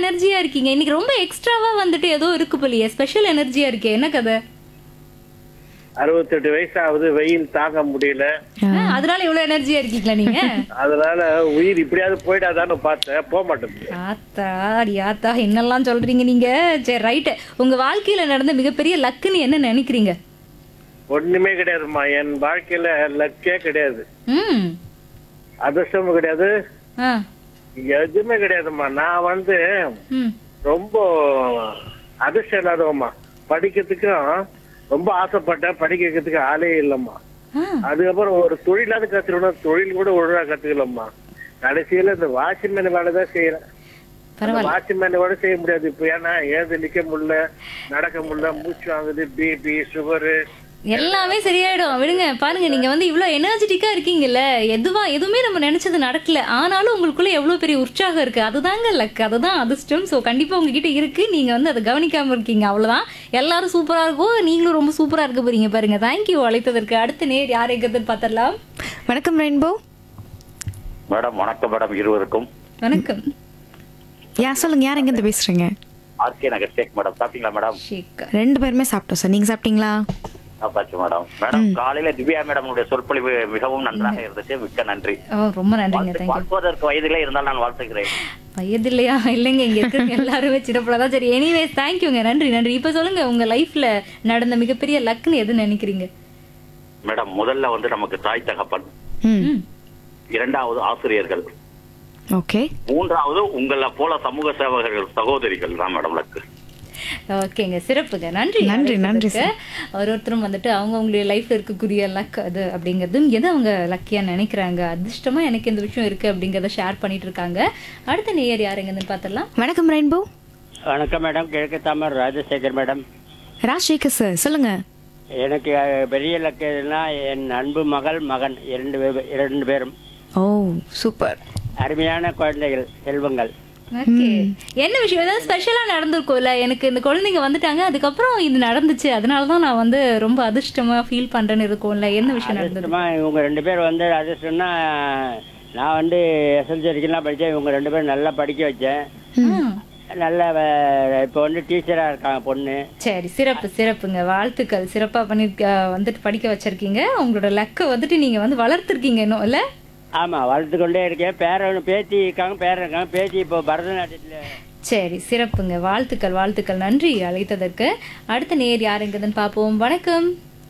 எனர்ஜியா இருக்கீங்க இன்னைக்கு ரொம்ப எக்ஸ்ட்ராவா வந்துட்டு ஏதோ இருக்கு போலியே ஸ்பெஷல் எனர்ஜியா இருக்கே என்ன கதை அறுபத்தெட்டு வயசு ஆகுது வெயில் தாங்க முடியல ஆ, அதனால இவ்வளவு எனர்ஜியா இருக்கீங்களா நீங்க அதனால உயிர் இப்படியாவது போயிடாதான்னு பார்த்தேன் போக மாட்டேங்குது ஆத்தா அடி ஆத்தா என்னெல்லாம் சொல்றீங்க நீங்க சரி ரைட்டு உங்க வாழ்க்கையில நடந்த மிகப்பெரிய லக்குன்னு என்ன நினைக்கிறீங்க ஒண்ணுமே கிடையாதும்மா என் வாழ்க்கையில லக்கே கிடையாது ம் அதிர்ஷ்டமும் கிடையாது ஆ எதுவுமே கிடையாதும்மா நான் வந்து ம் ரொம்ப அதிர்ஷ்டம் இல்லாதவம்மா படிக்கிறதுக்கும் ரொம்ப ஆசைப்பட்டேன் படிக்க வைக்கிறதுக்கு ஆளே இல்லம்மா ஆ அதுக்கப்புறம் ஒரு தொழிலாவது கத்துக்கணும் தொழில் கூட ஒழுங்கா கத்துக்கலம்மா கடைசியில இந்த வாட்ச்மேன் வேலை தான் செய்யறேன் பரவாயில்ல வாட்ச்மேன் கூட செய்ய முடியாது இப்ப ஏன்னா ஏது நிக்க முடியல நடக்க முடியல மூச்சு வாங்குது பிபி சுகரு எல்லாமே சரியாயிடும் விடுங்க பாருங்க நீங்க வந்து இவ்வளவு எனர்ஜெட்டிக்கா இருக்கீங்கல்ல எதுவா எதுவுமே நம்ம நினைச்சது நடக்கல ஆனாலும் உங்களுக்குள்ள எவ்வளவு பெரிய உற்சாகம் இருக்கு அதுதாங்க லக் அதுதான் அதிர்ஷ்டம் ஸோ கண்டிப்பா உங்ககிட்ட இருக்கு நீங்க வந்து அதை கவனிக்காம இருக்கீங்க அவ்வளவுதான் எல்லாரும் சூப்பரா இருக்கும் நீங்களும் ரொம்ப சூப்பரா இருக்க போறீங்க பாருங்க தேங்க்யூ அழைத்ததற்கு அடுத்த நேர் யார் எங்கிறதுன்னு பார்த்தரலாம் வணக்கம் ரெயின்போ மேடம் வணக்கம் மேடம் இருவருக்கும் வணக்கம் யா சொல்லுங்க யார் எங்கேருந்து பேசுறீங்க ஆர்கே நகர் ஷேக் மேடம் சாப்பிட்டீங்களா மேடம் ஷேக் ரெண்டு பேருமே சாப்பிட்டோம் சார் நீங்க சாப்பிட்டீங்களா சாப்பாச்சு மேடம் மேடம் காலையில திவ்யா மேடமுடைய சொற்பொழிவு மிகவும் நன்றாக இருந்துச்சு மிக்க நன்றி ஓ ரொம்ப நன்றிங்க தேங்க்யூ வாழ்வதற்கு வயதிலே இருந்தால் நான் வாழ்த்துகிறேன் வயது இல்லையா இல்லைங்க இங்க இருக்கிறவங்க எல்லாருமே சின்னப்பட தான் சரி எனிவேஸ் தேங்க்யூங்க நன்றி நன்றி இப்போ சொல்லுங்க உங்க லைஃப்ல நடந்த மிகப்பெரிய லக்குன்னு எது நினைக்கிறீங்க மேடம் முதல்ல வந்து நமக்கு தாய் தகப்பன் ம் ம் இரண்டாவது ஆசிரியர்கள் ஓகே மூன்றாவது உங்களை போல சமூக சேவகர்கள் சகோதரிகள் தான் மேடம் லக்கு ஓகேங்க சிறப்புங்க நன்றி நன்றி, நன்றி அழைத்ததற்கு. ஒரு ஒருத்தரும் வந்துட்டு அவங்க அவங்களுடைய லைஃப்ல இருக்கக்கூடிய லக் அது அப்படிங்கிறதும் எதை அவங்க லக்கியா நினைக்கிறாங்க அதிர்ஷ்டமா எனக்கு இந்த விஷயம் இருக்கு அப்படிங்கறத ஷேர் பண்ணிட்டு இருக்காங்க அடுத்த நேயர் யாருங்கன்னு பார்த்தரலாம் வணக்கம் ரெயின்போ வணக்கம் மேடம் கிழக்கு தாமர் ராஜசேகர் மேடம் ராஜ்சேகர் சார் சொல்லுங்க எனக்கு அஹ், பெரிய லக்குனா என் அன்பு மகள் மகன் இரண்டு பேர் இரண்டு பேரும் ஓ சூப்பர் அருமையான குழந்தைகள் செல்வங்கள் ஓகே என்ன விஷயம் ஏதாவது ஸ்பெஷலா நடந்திருக்கும்ல எனக்கு இந்த குழந்தைங்க வந்துட்டாங்க அதுக்கப்புறம் இது நடந்துச்சு அதனால தான் நான் வந்து ரொம்ப அதிர்ஷ்டமா ஃபீல் பண்றேன்னு இருக்கும்ல என்ன விஷயம் நடந்தது அதிர்ஷ்டமா இவங்க ரெண்டு பேர் வந்து அதிர்ஷ்டம்னா நான் வந்து எஸ்எல்சி வரைக்கும் படித்தேன் இவங்க ரெண்டு பேரும் நல்லா படிக்க வச்சேன் ஆ. நல்ல இப்போ வந்து டீச்சராக இருக்காங்க பொண்ணு சரி சிறப்பு சிறப்புங்க வாழ்த்துக்கள் சிறப்பா பண்ணி வந்துட்டு படிக்க வச்சிருக்கீங்க உங்களோட லக்கை வந்துட்டு நீங்க வந்து வளர்த்துருக்கீங்க இன்னும் இல்ல ஆமாம் வளர்த்து கொண்டே இருக்கேன் பேரன் பேத்தி இருக்காங்க பேரன் இருக்காங்க பேத்தி இப்போ பரதநாட்டியத்தில் சரி சிறப்புங்க வாழ்த்துக்கள் வாழ்த்துக்கள் நன்றி அழைத்ததற்கு அடுத்த நேர் யாருங்கதுன்னு பார்ப்போம் வணக்கம்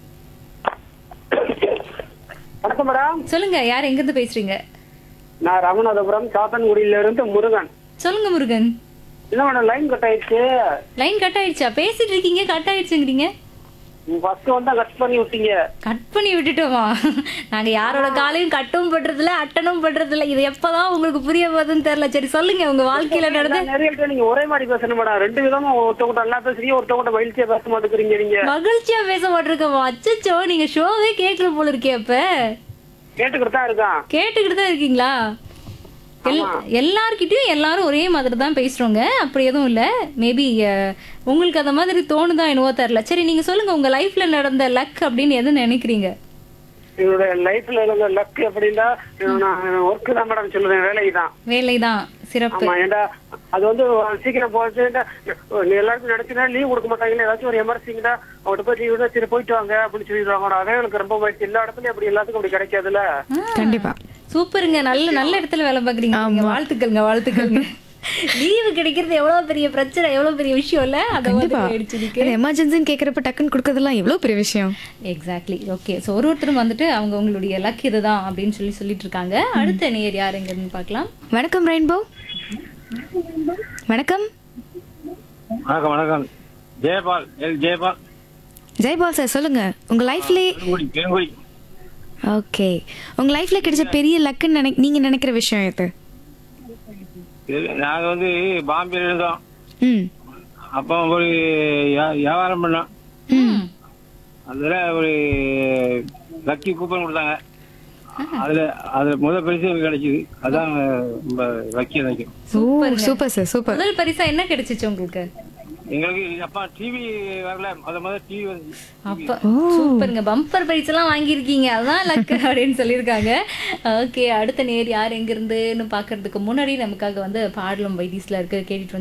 வணக்கம் மேடம் சொல்லுங்க யார் எங்கிருந்து பேசுறீங்க நான் ராமநாதபுரம் சாத்தன்குடியில இருந்து முருகன் சொல்லுங்க முருகன் என்ன மேடம் லைன் கட் ஆயிடுச்சு லைன் கட் ஆயிடுச்சா பேசிட்டு இருக்கீங்க கட் ஆயிடுச்சுங்கிறீங்க ஃபர்ஸ்ட் வந்தா கட் பண்ணி விட்டீங்க கட் பண்ணி விட்டுட்டோமா நாங்க யாரோட காலையும் கட்டும் பண்றதில்ல அட்டனும் பண்றதில்ல இது எப்பதான் உங்களுக்கு புரிய போகுதுன்னு தெரியல சரி சொல்லுங்க உங்க வாழ்க்கையில நடந்த நான் நிறைய பேர் நீங்க ஒரே மாதிரி பேசணும் மேடம் ரெண்டு விதமா ஒருத்தவங்க நல்லா பேசுறீங்க ஒருத்தவங்க மகிழ்ச்சியா பேச மாட்டேங்கிறீங்க நீங்க மகிழ்ச்சியா பேச மாட்டிருக்கோம் அச்சச்சோ நீங்க ஷோவே கேட்கல போல இருக்கே அப்ப கேட்டுக்கிட்டு தான் இருக்கான் கேட்டுக்கிட்டு தான் இருக்கீங்களா எல்- எல்லார்கிட்டயும் எல்லாரும் ஒரே மாதிரி தான் பேசுறோங்க அப்படி எதுவும் இல்ல மேபி உங்களுக்கு அந்த மாதிரி தோணுதா என்னவோ தெரியல சரி நீங்க சொல்லுங்க உங்க லைஃப்ல நடந்த லக் அப்படின்னு எது நினைக்கிறீங்க என்னோட லைஃப்ல இருந்த லக் அப்படின்னா நான் ஒர்க் தான் மேடம் சொல்லுவேன் வேலை தான் வேலைதான் சிறப்பு ஆமா ஏன்டா அது வந்து சீக்கிரம் போச்சு எல்லாருக்கும் நினைச்சுனா லீவ் கொடுக்க மாட்டாங்க ஏதாச்சும் ஒரு எமர்ஜென்சிங்கடா அவங்கள்ட்ட போய் லீவ் சரி போயிட்டு வாங்க அப்படின்னு சொல்லிடுவாங்க அதே எனக்கு ரொம்ப போயிடுச்சு எல்லா இடத்துலயும் அப்படி எல்லாத்துக்கும் அப்படி கிடைக்காதுல்ல கண்டிப்பா சூப்பருங்க நல்ல நல்ல இடத்துல வேலை பாக்குறீங்க நீங்க. வாழ்த்துக்கள்ங்க வாழ்த்துக்கள்ங்க லீவு கிடைக்கிறது எவ்வளவு பெரிய பிரச்சனை எவ்வளவு பெரிய விஷயம் இல்ல அத கண்டிப்பா வந்து அது எமர்ஜென்சின்னு கேக்குறப்ப டக்குன்னு கொடுக்கறதெல்லாம் எவ்வளவு பெரிய விஷயம் எக்ஸாக்ட்லி ஓகே ஸோ ஒரு ஒருத்தரும் வந்துட்டு அவங்க உங்களுடைய லக் இதுதான் அப்படின்னு சொல்லி சொல்லிட்டு இருக்காங்க அடுத்த நேர் யாருங்கன்னு பார்க்கலாம் வணக்கம் ரெயின்போ வணக்கம் வணக்கம் வணக்கம் ஜெயபால் எல் ஜெயபால் ஜெய்பால் சார் சொல்லுங்க உங்க லைஃப்லயே பெருங்குடி பெருங்குடி ஓகே உங்க லைஃப்ல கிடைச்ச பெரிய லக்குன்னு நினை நீங்க நினைக்கிற விஷயம் எது நாங்க வந்து பாம்பேல இருந்தோம் ம் அப்போ ஒரு வியா- வியாபாரம் பண்ணோம் ம் அதுல ஒரு லக்கி கூப்பன் கொடுத்தாங்க அதுல அதுல முதல் பரிசு எனக்கு கிடைச்சது அதான் ரொம்ப லக்கி எனக்கு ஓ சூப்பர் சார் சூப்பர் முதல் பரிசா என்ன கிடைச்சிச்சு உங்களுக்கு எங்களுக்கு அப்பா டிவி வரல முத முத டிவி வந்து அப்ப சூப்பருங்க பம்பர் பரிசு எல்லாம் வாங்கியிருக்கீங்க அதான் லக் அப்படின்னு சொல்லியிருக்காங்க ஓகே அடுத்த நேர் யார் எங்க இருந்துன்னு பாக்குறதுக்கு முன்னாடி நமக்காக வந்து பாடலும் வைத்தீஸ்ல இருக்க கேட்டுட்டு வந்து